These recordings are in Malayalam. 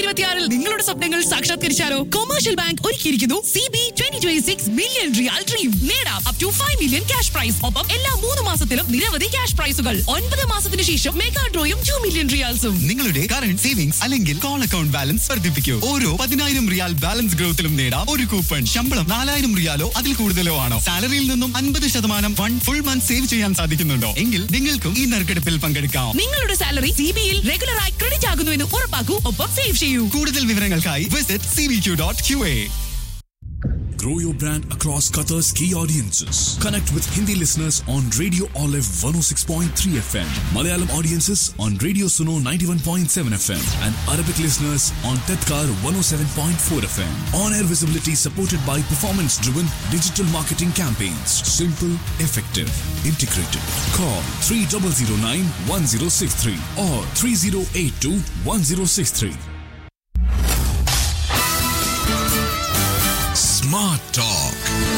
ഇരുപത്തിയാറിൽ നിങ്ങളുടെ സ്വപ്നങ്ങൾ സാക്ഷാത്കരിച്ചാലോ കൊമേഴ്ഷ്യൽ ബാങ്ക് ഒരുക്കിയിരിക്കുന്നു C B twenty twenty six million riyal dream നേടാം up to five million cash prize ഒപ്പം എല്ലാ മൂന്ന് മാസത്തിലും നിരവധി ക്യാഷ് പ്രൈസുകൾ ഒൻപത് മാസത്തിന് ശേഷം മെഗാ ഡ്രോയും ടു മില്യൺ റിയാൽസും നിങ്ങളുടെ കറണ്ട് സേവിങ്സ് അല്ലെങ്കിൽ കോൾ അക്കൗണ്ട് ബാലൻസ് വർദ്ധിപ്പിക്കൂ ഓരോ പതിനായിരം റിയാൽ ബാലൻസ് ഗ്രോത്തിലും നേടാം ഒരു കൂപ്പൺ ശമ്പളം നാലായിരം റിയാലോ അതിൽ കൂടുതലോ ആണോ സാലറിയിൽ നിന്നും അൻപത് ശതമാനം ഫണ്ട് ഫുൾ മന്ത് സേവ് ചെയ്യാൻ സാധിക്കുന്നുണ്ടോ എങ്കിൽ നിങ്ങൾക്കും ഈ നറുക്കെടുപ്പിൽ പങ്കെടുക്കാം നിങ്ങളുടെ സാലറി സി ബിയിൽ റെഗുലറായി ക്രെഡിറ്റ് ആകുന്നുവെന്ന് ഉറപ്പാക്കൂ ഒപ്പം സേവ് ചെയ്യൂ കൂടുതൽ വിവരങ്ങൾക്കായി visit C V Q dot Q A Grow your brand across Qatar's key audiences. Connect with Hindi listeners on Radio Olive 106.3 FM, Malayalam audiences on Radio Suno 91.7 FM, and Arabic listeners on Tedkar 107.4 FM. On air visibility supported by performance driven digital marketing campaigns. Simple, effective, integrated. Call 3009 1063 or 3082 1063. Smart Talk.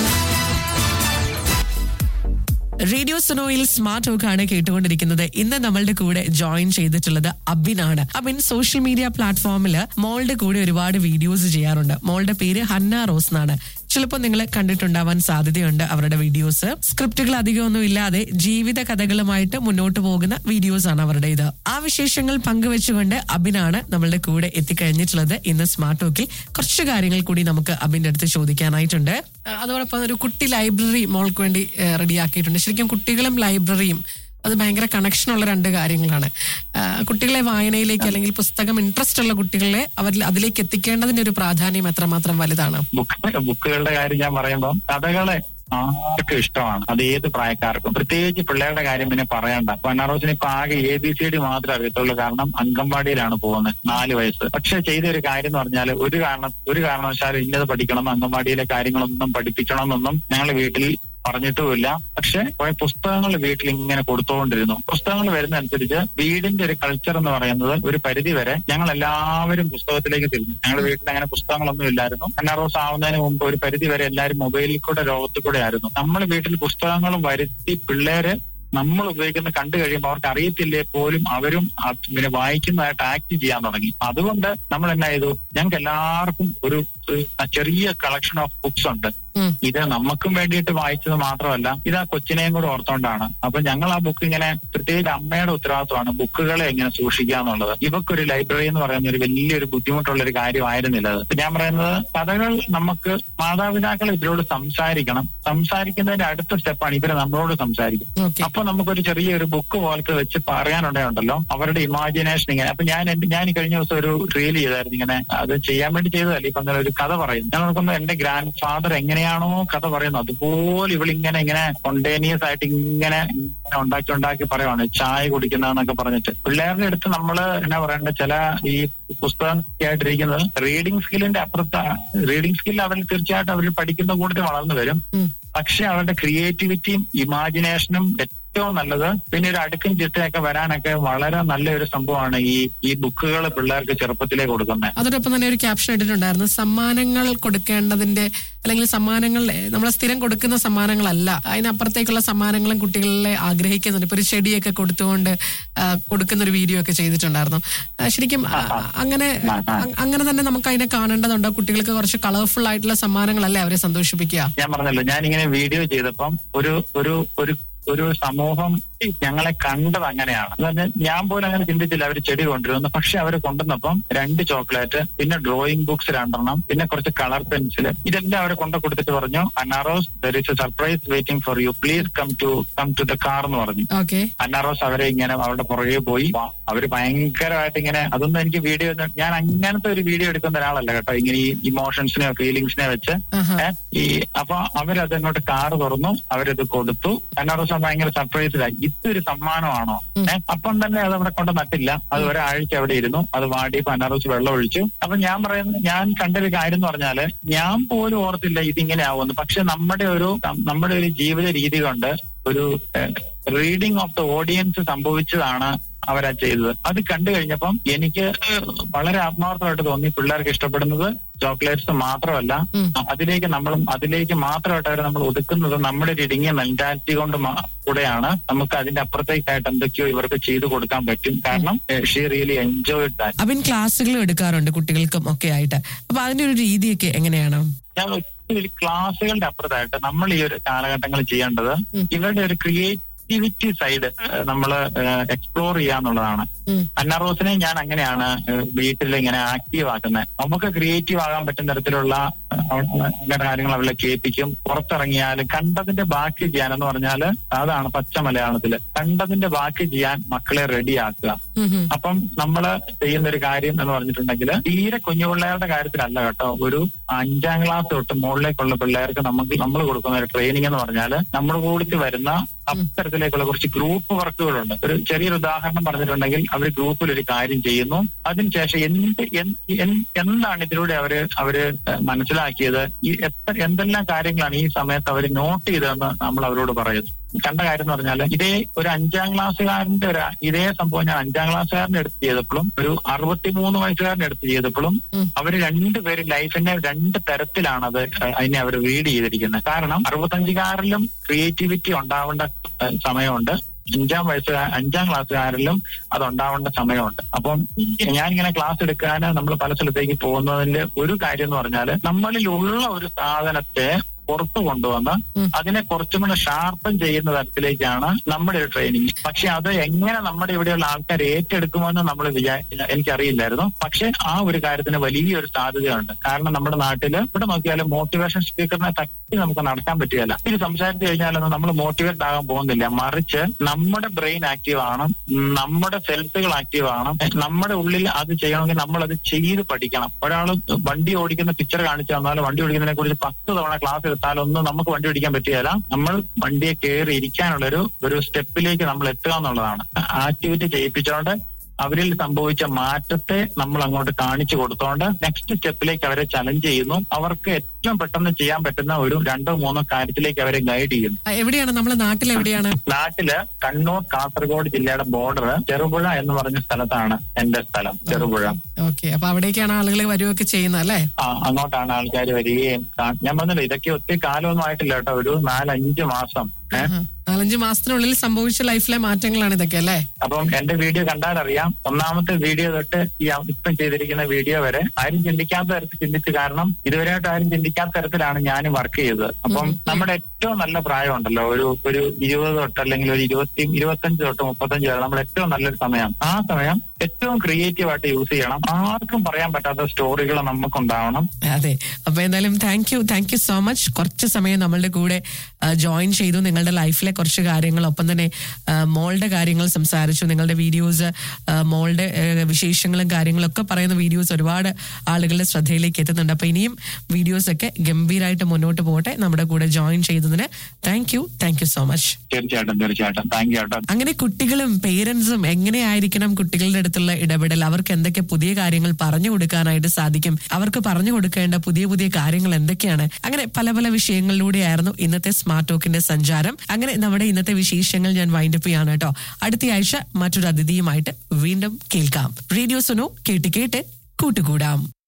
Radio സുനോയിൽ സ്മാർട്ട് ടോക്ക് ആണ് കേട്ടുകൊണ്ടിരിക്കുന്നത് ഇന്ന് നമ്മളുടെ കൂടെ ജോയിൻ ചെയ്തിട്ടുള്ളത് അബിനാണ് അബിൻ സോഷ്യൽ മീഡിയ പ്ലാറ്റ്ഫോമിൽ മോളുടെ കൂടെ ഒരുപാട് വീഡിയോസ് ചെയ്യാറുണ്ട് മോളുടെ പേര് ഹന്ന റോസ് എന്നാണ് ചിലപ്പോൾ നിങ്ങൾ കണ്ടിട്ടുണ്ടാവാൻ സാധ്യതയുണ്ട് അവരുടെ വീഡിയോസ് സ്ക്രിപ്റ്റുകൾ അധികമൊന്നും ഇല്ലാതെ ജീവിത കഥകളുമായിട്ട് മുന്നോട്ട് പോകുന്ന വീഡിയോസ് ആണ് അവരുടെ ഇത് ആ വിശേഷങ്ങൾ പങ്കുവെച്ചുകൊണ്ട് അബിനാണ് നമ്മളുടെ കൂടെ എത്തിക്കഴിഞ്ഞിട്ടുള്ളത് ഇന്ന് സ്മാർട്ട് ടോക്കിൽ കുറച്ച് കാര്യങ്ങൾ കൂടി നമുക്ക് അബിന്റെ അടുത്ത് ചോദിക്കാനായിട്ടുണ്ട് ആ, അതോടൊപ്പം ഒരു കുട്ടി ലൈബ്രറി മോൾക്ക് വേണ്ടി റെഡിയാക്കിയിട്ടുണ്ട് ശരിക്കും കുട്ടികളും ലൈബ്രറിയും അത് ഭയങ്കര കണക്ഷൻ ഉള്ള രണ്ട് കാര്യങ്ങളാണ് ആ, കുട്ടികളെ വായനയിലേക്ക് അല്ലെങ്കിൽ പുസ്തകം ഇൻട്രസ്റ്റ് ഉള്ള കുട്ടികളെ അവരിൽ അതിലേക്ക് എത്തിക്കേണ്ടതിന്റെ ഒരു പ്രാധാന്യം എത്രമാത്രം വലുതാണ് ബുക്ക് ബുക്കുകളുടെ കാര്യം ഞാൻ പറയുമ്പോൾ കഥകളെ ആർക്കും ഇഷ്ടമാണ് അത് ഏത് പ്രായക്കാർക്കും പ്രത്യേകിച്ച് പിള്ളേരുടെ കാര്യം പിന്നെ പറയണ്ട പൊന്നാറോസിന് ഇപ്പൊ ആകെ എ ബി സി ഡി മാത്രമേ അറിയത്തുള്ളൂ കാരണം അംഗൻവാടിയിലാണ് പോകുന്നത് നാല് വയസ്സ് പക്ഷെ ചെയ്ത ഒരു കാര്യം എന്ന് പറഞ്ഞാൽ ഒരു കാരണം ഒരു കാരണവശാലും ഇന്നത് പഠിക്കണം അംഗൻവാടിയിലെ കാര്യങ്ങളൊന്നും പഠിപ്പിക്കണം എന്നൊന്നും ഞങ്ങൾ വീട്ടിൽ പറഞ്ഞിട്ടുമില്ല പക്ഷെ കുറെ പുസ്തകങ്ങൾ വീട്ടിൽ ഇങ്ങനെ കൊടുത്തുകൊണ്ടിരുന്നു പുസ്തകങ്ങൾ വരുന്നതനുസരിച്ച് വീടിന്റെ ഒരു കൾച്ചർ എന്ന് പറയുന്നത് ഒരു പരിധി വരെ ഞങ്ങൾ എല്ലാവരും പുസ്തകത്തിലേക്ക് തിരിഞ്ഞു ഞങ്ങളുടെ വീട്ടിൽ അങ്ങനെ പുസ്തകങ്ങളൊന്നും ഇല്ലായിരുന്നു അന്നാറോസ് ആവുന്നതിന് മുമ്പ് ഒരു പരിധി വരെ എല്ലാവരും മൊബൈലിൽ കൂടെ ലോകത്തിൽ കൂടെ ആയിരുന്നു നമ്മൾ വീട്ടിൽ പുസ്തകങ്ങളും വരുത്തി പിള്ളേര് നമ്മൾ ഉപയോഗിക്കുന്ന കണ്ടു കഴിയുമ്പോൾ അവർക്ക് അറിയത്തില്ലേ പോലും അവരും അത് പിന്നെ വായിക്കുന്നതായിട്ട് ആക്ട് ചെയ്യാൻ തുടങ്ങി അതുകൊണ്ട് നമ്മൾ എന്നാ ചെയ്തു ഞങ്ങൾക്ക് എല്ലാവർക്കും ഒരു ഒരു ചെറിയ കളക്ഷൻ ഓഫ് ബുക്സ് ഉണ്ട് ഉം. ഇത് നമുക്കും വേണ്ടിയിട്ട് വായിച്ചത് മാത്രമല്ല ഇത് ആ കൊച്ചിനെയും കൂടെ ഓർത്തോണ്ടാണ് അപ്പൊ ഞങ്ങൾ ആ ബുക്ക് ഇങ്ങനെ പ്രത്യേകിച്ച് അമ്മയുടെ ഉത്തരവാദിത്വമാണ് ബുക്കുകളെ എങ്ങനെ സൂക്ഷിക്കുക എന്നുള്ളത് ഇവക്കൊരു ലൈബ്രറി എന്ന് പറയുന്ന ഒരു വലിയൊരു ബുദ്ധിമുട്ടുള്ള ഒരു കാര്യമായിരുന്നില്ല അത് ഇപ്പൊ ഞാൻ പറയുന്നത് കഥകൾ നമുക്ക് മാതാപിതാക്കൾ ഇവരോട് സംസാരിക്കണം സംസാരിക്കുന്നതിന്റെ അടുത്ത സ്റ്റെപ്പാണ് ഇവര് നമ്മളോട് സംസാരിക്കും ഓക്കെ അപ്പൊ നമുക്കൊരു ചെറിയൊരു ബുക്ക് പോലത്തെ വെച്ച് പറയാനുണ്ടായുണ്ടല്ലോ അവരുടെ ഇമാജിനേഷൻ ഇങ്ങനെ അപ്പൊ ഞാൻ എന്റെ ഞാൻ ഈ കഴിഞ്ഞ ദിവസം ഒരു റീൽ ചെയ്തായിരുന്നു ഇങ്ങനെ അത് ചെയ്യാൻ വേണ്ടി ചെയ്തതല്ല ഇപ്പൊ അങ്ങനെ ഒരു കഥ പറയുന്നു ഞാൻ നോക്കുമ്പോൾ എന്റെ ഗ്രാൻഡ് ഫാദർ എങ്ങനെയാണോ കഥ പറയുന്നത് അതുപോലെ ഇവളിങ്ങനെ ഇങ്ങനെ സ്പോണ്ടേനിയസ് ആയിട്ട് ഇങ്ങനെ ഇങ്ങനെ ഉണ്ടാക്കി ഉണ്ടാക്കി പറയുവാണ് ചായ കുടിക്കുന്നതെന്നൊക്കെ പറഞ്ഞിട്ട് പിള്ളേരുടെ അടുത്ത് നമ്മൾ എന്നാ പറയണ്ട ചില ഈ പുസ്തകം ആയിട്ടിരിക്കുന്നത് റീഡിംഗ് സ്കില്ലിന്റെ അപ്പുറത്ത് റീഡിംഗ് സ്കിൽ അവർ തീർച്ചയായിട്ടും അവർ പഠിക്കുന്ന കൂട്ടത്തിൽ വളർന്നു വരും ഉം. പക്ഷെ അവരുടെ ക്രിയേറ്റിവിറ്റിയും ഇമാജിനേഷനും ഏറ്റവും നല്ലത് പിന്നെ ഒരു അടുക്കും ചിട്ടയൊക്കെ വരാനൊക്കെ വളരെ നല്ലൊരു സംഭവമാണ് ഈ ഈ ബുക്കുകൾ പിള്ളേർക്ക് ചെറുപ്പത്തിലേ കൊടുക്കുന്നത് അതോടൊപ്പം തന്നെ ഒരു ക്യാപ്ഷൻ ഇട്ടിട്ടുണ്ടായിരുന്നു സമ്മാനങ്ങൾ കൊടുക്കേണ്ടതിന്റെ അല്ലെങ്കിൽ സമ്മാനങ്ങൾ നമ്മൾ സ്ഥിരം കൊടുക്കുന്ന സമ്മാനങ്ങളല്ല അതിനപ്പുറത്തേക്കുള്ള സമ്മാനങ്ങളും കുട്ടികളെ ആഗ്രഹിക്കുന്നുണ്ട് ഇപ്പൊ ഒരു ചെടിയൊക്കെ കൊടുത്തുകൊണ്ട് ആ, കൊടുക്കുന്ന ഒരു വീഡിയോ ഒക്കെ ചെയ്തിട്ടുണ്ടായിരുന്നു ആ, ശരിക്കും ആ, അങ്ങനെ അ- അങ്ങനെ തന്നെ നമുക്ക് അതിനെ കാണേണ്ടതുണ്ടോ കുട്ടികൾക്ക് കുറച്ച് കളർഫുൾ ആയിട്ടുള്ള സമ്മാനങ്ങളല്ലേ അവരെ സന്തോഷിപ്പിക്കുക ഞാൻ പറഞ്ഞല്ലോ ഞാനിങ്ങനെ വീഡിയോ ചെയ്തപ്പം ഒരു ഒരു ഒരു ഒരു സമൂഹം ഞങ്ങളെ കണ്ടത് അങ്ങനെയാണ് അതായത് ഞാൻ പോലും അങ്ങനെ ചിന്തിച്ചില്ല അവർ ചെടി കൊണ്ടുവരുന്നു പക്ഷെ അവർ കൊണ്ടുവന്നപ്പം രണ്ട് ചോക്ലേറ്റ് പിന്നെ ഡ്രോയിങ് ബുക്സ് രണ്ടെണ്ണം പിന്നെ കുറച്ച് കളർ പെൻസിൽ ഇതെല്ലാം അവർ കൊണ്ടു കൊടുത്തിട്ട് പറഞ്ഞു Annarose there is a surprise waiting for you please come to come to the car എന്ന് പറഞ്ഞു ഓക്കെ അന്നാറോസ് അവരെ ഇങ്ങനെ അവരുടെ പുറകെ പോയി വ- അവര് ഭയങ്കരമായിട്ട് ഇങ്ങനെ അതൊന്നും എനിക്ക് വീഡിയോ ഞാൻ അങ്ങനത്തെ ഒരു വീഡിയോ എടുക്കുന്ന ഒരാളല്ല കേട്ടോ ഇങ്ങനെ ഈ ഇമോഷൻസിനെ ഫീലിങ്സിനെ വെച്ച് ആഹാ. ഏ, ഈ അപ്പൊ അവരത് അങ്ങോട്ട് കാറ് തുറന്നു അവരത് കൊടുത്തു അന്നാറോസ് ഭയങ്കര സർപ്രൈസിലായി ഇതൊരു സമ്മാനമാണോ ഏഹ് അപ്പം തന്നെ അത് അവിടെ കൊണ്ട് നട്ടില്ല അത് ഒരാഴ്ച അവിടെ ഇരുന്നു അത് വാടിയപ്പോ അന്നാറോസ് വെള്ളം ഒഴിച്ചു അപ്പൊ ഞാൻ പറയുന്നത് ഞാൻ കണ്ടൊരു കാര്യം എന്ന് പറഞ്ഞാല് ഞാൻ പോലും ഓർത്തില്ല ഇതിങ്ങനെ ആവുമെന്ന് പക്ഷെ നമ്മുടെ ഒരു നമ്മുടെ ഒരു ജീവിത രീതി കൊണ്ട് ഒരു റീഡിംഗ് ഓഫ് ദ ഓഡിയൻസ് സംഭവിച്ചതാണ് അവരാ ചെയ്തത് അത് കണ്ടു കഴിഞ്ഞപ്പം എനിക്ക് വളരെ ആത്മാർത്ഥമായിട്ട് തോന്നി പിള്ളേർക്ക് ഇഷ്ടപ്പെടുന്നത് ചോക്ലേറ്റ്സ് മാത്രമല്ല അതിലേക്ക് നമ്മൾ അതിലേക്ക് മാത്രമായിട്ട് അവരെ നമ്മൾ ഒതുക്കുന്നത് നമ്മുടെ ഒരു ഇടുങ്ങിയ മെന്റാലിറ്റി കൊണ്ട് മാ- കൂടെയാണ് നമുക്ക് അതിന്റെ അപ്പുറത്തേക്കായിട്ട് എന്തൊക്കെയോ ഇവർക്ക് ചെയ്തു കൊടുക്കാൻ പറ്റും കാരണം she really enjoy that Abin ക്ലാസ്സുകൾ എടുക്കാറുണ്ട് കുട്ടികൾക്കും ഒക്കെ ആയിട്ട് അപ്പൊ അതിന്റെ ഒരു രീതിയൊക്കെ എങ്ങനെയാണ് ഞാൻ ഒത്തിരി ക്ലാസ്സുകളുടെ അപ്പുറത്തായിട്ട് നമ്മൾ ഈ ഒരു കാലഘട്ടങ്ങളിൽ ചെയ്യേണ്ടത് ഇവരുടെ ഒരു ക്രിയേറ്റിവിറ്റി സൈഡ് നമ്മൾ എക്സ്പ്ലോർ ചെയ്യാന്നുള്ളതാണ് ഉം. അന്ന റോസിനെ ഞാൻ അങ്ങനെയാണ് വീട്ടിൽ ഇങ്ങനെ ആക്റ്റീവ് ആക്കുന്നത് നമുക്ക് ക്രിയേറ്റീവ് ആകാൻ പറ്റുന്ന തരത്തിലുള്ള ഏഹ്, അങ്ങനെ കാര്യങ്ങൾ അവരെ കേൾപ്പിക്കും പുറത്തിറങ്ങിയാൽ കണ്ടതിന്റെ ബാക്കി ചെയ്യാൻ എന്ന് പറഞ്ഞാൽ അതാണ് പച്ച മലയാളത്തില് കണ്ടതിന്റെ ബാക്കി ചെയ്യാൻ മക്കളെ റെഡിയാക്കുക ഉം ഉം. അപ്പം നമ്മൾ ചെയ്യുന്ന ഒരു കാര്യം എന്ന് പറഞ്ഞിട്ടുണ്ടെങ്കിൽ തീരെ കുഞ്ഞു പിള്ളേരുടെ കാര്യത്തിലല്ല കേട്ടോ ഒരു അഞ്ചാം ക്ലാസ് തൊട്ട് മുകളിലേക്കുള്ള പിള്ളേർക്ക് നമുക്ക് നമ്മൾ കൊടുക്കുന്ന ഒരു ട്രെയിനിങ് എന്ന് പറഞ്ഞാൽ നമ്മുടെ കൂടി വരുന്ന അത്തരത്തിലേക്കുള്ള കുറച്ച് ഗ്രൂപ്പ് വർക്കുകളുണ്ട് ഒരു ചെറിയൊരു ഉദാഹരണം പറഞ്ഞിട്ടുണ്ടെങ്കിൽ അവർ ഗ്രൂപ്പിൽ ഒരു കാര്യം ചെയ്യുന്നു അതിനുശേഷം എന്ത് എന്ത് എന്ത് എന്താണ് ഇതിലൂടെ അവര് അവര് മനസ്സിലാക്കിയത് ഈ എത്ര എന്തെല്ലാം കാര്യങ്ങളാണ് ഈ സമയത്ത് അവർ നോട്ട് ചെയ്തതെന്ന് നമ്മൾ അവരോട് പറയുന്നു കണ്ട കാര്യം എന്ന് പറഞ്ഞാൽ ഇതേ ഒരു അഞ്ചാം ക്ലാസ്സുകാരന്റെ ഒരു ഇതേ സംഭവം ഞാൻ അഞ്ചാം ക്ലാസ്സുകാരന്റെ അടുത്ത് ചെയ്തപ്പോഴും ഒരു അറുപത്തിമൂന്ന് വയസ്സുകാരന്റെ അടുത്ത് ചെയ്തപ്പോഴും അവര് രണ്ടുപേരും ലൈഫിനെ രണ്ട് തരത്തിലാണ് അത് അതിനെ അവർ റീഡ് ചെയ്തിരിക്കുന്നത് കാരണം അറുപത്തഞ്ചുകാരിലും ക്രിയേറ്റിവിറ്റി ഉണ്ടാവേണ്ട ഏഹ്, സമയമുണ്ട് അഞ്ചാം വയസ്സ് അഞ്ചാം ക്ലാസ്സുകാരിലും അത് ഉണ്ടാവേണ്ട സമയമുണ്ട് അപ്പം ഞാനിങ്ങനെ ക്ലാസ് എടുക്കാൻ നമ്മൾ പല സ്ഥലത്തേക്ക് പോകുന്നതിന്റെ ഒരു കാര്യം എന്ന് പറഞ്ഞാൽ നമ്മളിലുള്ള ഒരു സാധനത്തെ പുറത്തു കൊണ്ടുവന്ന് അതിനെ കുറച്ചും കൂടെ ഷാർപ്പൻ ചെയ്യുന്ന തരത്തിലേക്കാണ് നമ്മുടെ ഒരു ട്രെയിനിങ് പക്ഷെ അത് എങ്ങനെ നമ്മുടെ ഇവിടെയുള്ള ആൾക്കാർ ഏറ്റെടുക്കുമെന്ന് നമ്മൾ വിചാ എനിക്കറിയില്ലായിരുന്നു പക്ഷെ ആ ഒരു കാര്യത്തിന് വലിയൊരു സാധ്യതയുണ്ട് കാരണം നമ്മുടെ നാട്ടില് ഇവിടെ നോക്കിയാലും മോട്ടിവേഷൻ സ്പീക്കറിനെ തട്ടി നമുക്ക് നടക്കാൻ പറ്റുകയില്ല ഇത് സംസാരിച്ചു കഴിഞ്ഞാലൊന്നും നമ്മൾ മോട്ടിവേറ്റ് ആകാൻ പോകുന്നില്ല മറിച്ച് നമ്മുടെ ബ്രെയിൻ ആക്റ്റീവ് ആണ് നമ്മുടെ സെൽസുകൾ ആക്റ്റീവ് ആണ് നമ്മുടെ ഉള്ളിൽ അത് ചെയ്യണമെങ്കിൽ നമ്മൾ അത് ചെയ്ത് പഠിക്കണം ഒരാൾ വണ്ടി ഓടിക്കുന്ന പിക്ചർ കാണിച്ചു തന്നാൽ വണ്ടി ഓടിക്കുന്നതിനെ കുറിച്ച് പത്ത് തവണ ക്ലാസ് എടുത്താലൊന്നും നമുക്ക് വണ്ടി ഓടിക്കാൻ പറ്റുകയില്ല നമ്മൾ വണ്ടിയെ കയറി ഇരിക്കാനുള്ള ഒരു ഒരു സ്റ്റെപ്പിലേക്ക് നമ്മൾ എത്തുക എന്നുള്ളതാണ് ആക്ടിവിറ്റി ചെയ്യിപ്പിച്ചുകൊണ്ട് അവരിൽ സംഭവിച്ച മാറ്റത്തെ നമ്മൾ അങ്ങോട്ട് കാണിച്ചു കൊടുത്തോണ്ട് നെക്സ്റ്റ് സ്റ്റെപ്പിലേക്ക് അവരെ ചലഞ്ച് ചെയ്യുന്നു അവർക്ക് ഏറ്റവും പെട്ടെന്ന് ചെയ്യാൻ പറ്റുന്ന ഒരു രണ്ടോ മൂന്നോ കാര്യത്തിലേക്ക് അവരെ ഗൈഡ് ചെയ്യുന്നു ആ, എവിടെയാണ് നമ്മളെ നാട്ടിൽ എവിടെയാണ് നാട്ടില് കണ്ണൂർ കാസർഗോഡ് ജില്ലയുടെ ബോർഡർ ചെറുപുഴ എന്ന് പറഞ്ഞ സ്ഥലത്താണ് എന്റെ സ്ഥലം ചെറുപുഴ ഓക്കെ അപ്പൊ അവിടേക്കാണ് ആളുകൾ വരികയൊക്കെ ചെയ്യുന്നത് അല്ലേ ആ അങ്ങോട്ടാണ് ആൾക്കാർ വരികയും കാ- ഞാൻ പറഞ്ഞില്ല ഇതൊക്കെ ഒത്തിരി കാലമൊന്നും ആയിട്ടില്ല കേട്ടോ ഒരു നാലഞ്ച് മാസം ഏഹ് ആഹാ. നാലഞ്ച് മാസത്തിനുള്ളിൽ സംഭവിച്ച ലൈഫിലെ മാറ്റങ്ങളാണ് ഇതൊക്കെ അല്ലേ അപ്പം എന്റെ വീഡിയോ കണ്ടാൽ അറിയാം ഒന്നാമത്തെ വീഡിയോ തൊട്ട് ഈ ഇപ്പം ചെയ്തിരിക്കുന്ന വീഡിയോ വരെ ആരും ചിന്തിക്കാത്ത തരത്തിൽ ചിന്തിച്ച് കാരണം ഇതുവരെയായിട്ട് ആരും ചിന്തിക്കാത്ത തരത്തിലാണ് ഞാനും വർക്ക് ചെയ്തത് അപ്പം നമ്മുടെ ഏറ്റവും നല്ല പ്രായം ഉണ്ടല്ലോ ഒരു ഒരു ഇരുപത് തൊട്ട് അല്ലെങ്കിൽ ഒരു ഇരുപത്തി ഇരുപത്തഞ്ച് തൊട്ട് മുപ്പത്തഞ്ച് വരെ നമ്മുടെ ഏറ്റവും നല്ലൊരു സമയം ആ സമയം ഏറ്റവും ക്രിയേറ്റീവ് ആയിട്ട് യൂസ് ചെയ്യണം ആർക്കും പറയാൻ പറ്റാത്ത സ്റ്റോറികൾ നമുക്കുണ്ടാവണം അതെ അപ്പൊ എന്തായാലും thank you thank you so much കുറച്ച് സമയം നമ്മളുടെ കൂടെ ജോയിൻ ചെയ്തു നിങ്ങളുടെ ലൈഫിലെ കുറച്ച് കാര്യങ്ങൾ ഒപ്പം തന്നെ ആ, മോളുടെ കാര്യങ്ങൾ സംസാരിച്ചു നിങ്ങളുടെ വീഡിയോസ് മോളുടെ ആ, വിശേഷങ്ങളും കാര്യങ്ങളും ഒക്കെ പറയുന്ന വീഡിയോസ് ഒരുപാട് ആളുകളുടെ ശ്രദ്ധയിലേക്ക് എത്തുന്നുണ്ട് അപ്പൊ ഇനിയും വീഡിയോസ് ഒക്കെ ഗംഭീരമായിട്ട് മുന്നോട്ട് പോകട്ടെ നമ്മുടെ കൂടെ ജോയിൻ ചെയ്തതിന് thank you thank you so much തീർച്ചയായിട്ടും തീർച്ചയായിട്ടും താങ്ക് യു കേട്ടോ അങ്ങനെ കുട്ടികളും പേരൻസും എങ്ങനെയായിരിക്കണം കുട്ടികളുടെ അടുത്തുള്ള ഇടപെടൽ അവർക്ക് എന്തൊക്കെ പുതിയ കാര്യങ്ങൾ പറഞ്ഞു കൊടുക്കാനായിട്ട് സാധിക്കും അവർക്ക് പറഞ്ഞു കൊടുക്കേണ്ട പുതിയ പുതിയ കാര്യങ്ങൾ എന്തൊക്കെയാണ് അങ്ങനെ പല പല വിഷയങ്ങളിലൂടെയായിരുന്നു ഇന്നത്തെ സ്മാർട്ട് ടോക്കിന്റെ സഞ്ചാരം അങ്ങനെ നമ്മുടെ ഇന്നത്തെ വിശേഷങ്ങൾ ഞാൻ വൈൻഡപ്പ് ചെയ്യാണ് കേട്ടോ അടുത്ത ആഴ്ച മറ്റൊരു അതിഥിയുമായിട്ട് വീണ്ടും കേൾക്കാം റേഡിയോ സുനോ കേട്ട് കേട്ട് കൂട്ടുകൂടാം